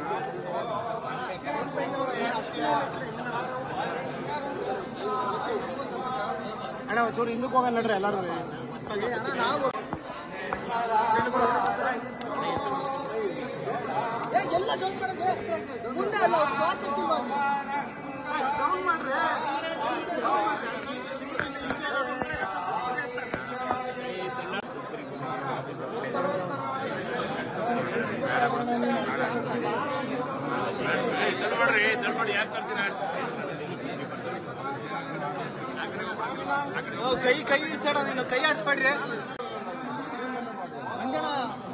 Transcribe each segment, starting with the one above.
ಅಣ್ಣ ಒಂಚೂರು ಹಿಂದಕ್ಕೆ ಹೋಗೋಣ ನಡ್ರಿ ಎಲ್ಲರೂ ಎಲ್ಲ ಡೌನ್ ಮಾಡೋದು ಮುಂದೆ ಅಲ್ಲ ಕ್ಲಾಸ್ ಇಟ್ಟಿಲ್ವಾ ಕೈ ಕೈ ಸೈಡ ನೀನು ಕೈ ಆಡಿಸ್ಬೇಡ್ರಿ ಅಂಜನ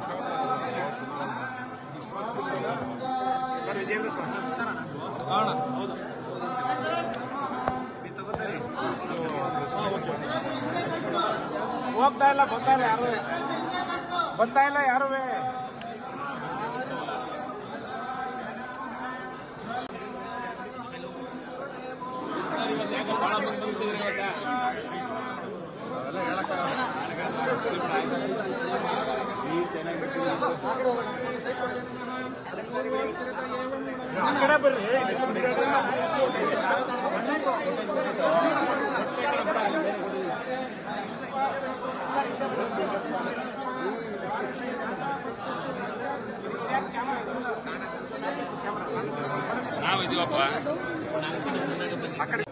ಅಣ್ಣ ಹೌದು ಹೋಗ್ತಾ ಇಲ್ಲ ಬರ್ತಾ ಇಲ್ಲ ಯಾರು ಬರ್ತಾ ಇಲ್ಲ ಯಾರು ಆ ಕಡೆ ಬರ್ರಿ ನಾವಿದೀವಪ್ಪ ಆ ಕಡೆ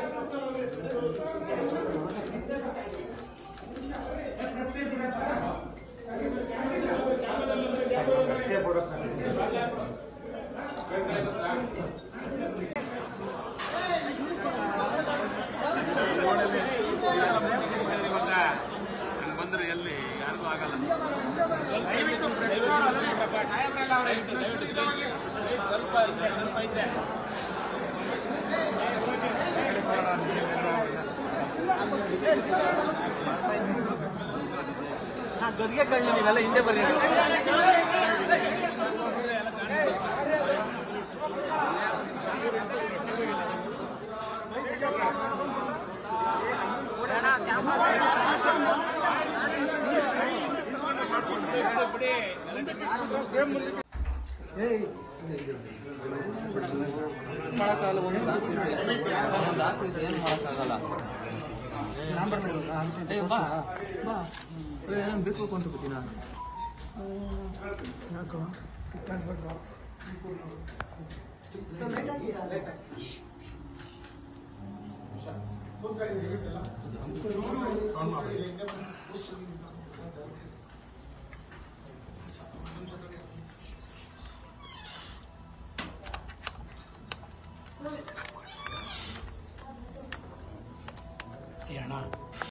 ಇವಾಗ ಹಂಗ್ ಬಂದ್ರೆ ಎಲ್ಲಿ ಯಾರಿಗೂ ಆಗಲ್ಲ ಸ್ವಲ್ಪ ಇದೆ ಸ್ವಲ್ಪ ಇದೆ ಗದ್ಗೆ ಕಳ್ಳಿ ನೀವೆಲ್ಲ ಹಿಂದೆ ಬರ್ರಿ ಮಾಡಕ್ಕಾಗಲ್ಲ ಒಂದು ದಾಖಲೆ ಒಂದು ದಾಖಲೆ ಏನು ಮಾಡಕ್ಕಾಗಲ್ಲ ಏ, ಬಾ ಬಾ ಏನು ಬೇಕು ಅಂತ ಬಿಡ್ತೀನಿ ನಾನು ಅಣ್ಣ